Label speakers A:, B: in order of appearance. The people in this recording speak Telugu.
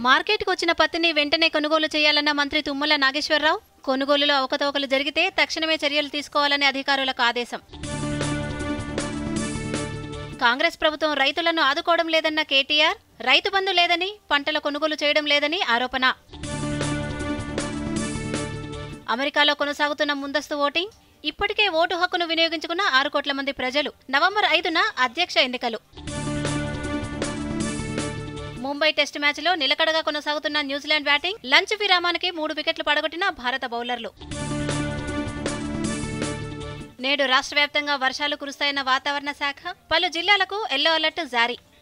A: మార్కెట్కు వచ్చిన పత్తిని వెంటనే కొనుగోలు చేయాలన్న మంత్రి తుమ్మల నాగేశ్వరరావు కొనుగోలులో అవకతవకలు జరిగితే తక్షణమే చర్యలు తీసుకోవాలని అధికారులకు ఆదేశం కాంగ్రెస్ ప్రభుత్వం రైతులను ఆదుకోవడం లేదన్న కేటీఆర్ రైతు బంధు లేదని పంటల కొనుగోలు చేయడం లేదని ఆరోపణ అమెరికాలో కొనసాగుతున్న ముందస్తు ఓటింగ్ ఇప్పటికే ఓటు హక్కును వినియోగించుకున్న ఆరు కోట్ల మంది ప్రజలు నవంబర్ ఐదున అధ్యక్ష ఎన్నికలు ముంబై టెస్ట్ మ్యాచ్లో నిలకడగా కొనసాగుతున్న న్యూజిలాండ్ బ్యాటింగ్ లంచ్ విరామానికి మూడు వికెట్లు పడగొట్టిన భారత బౌలర్లు నేడు రాష్ట్ర వ్యాప్తంగా వర్షాలు కురుస్తాయన్న వాతావరణ శాఖ పలు జిల్లాలకు ఎల్లో అలర్ట్ జారీ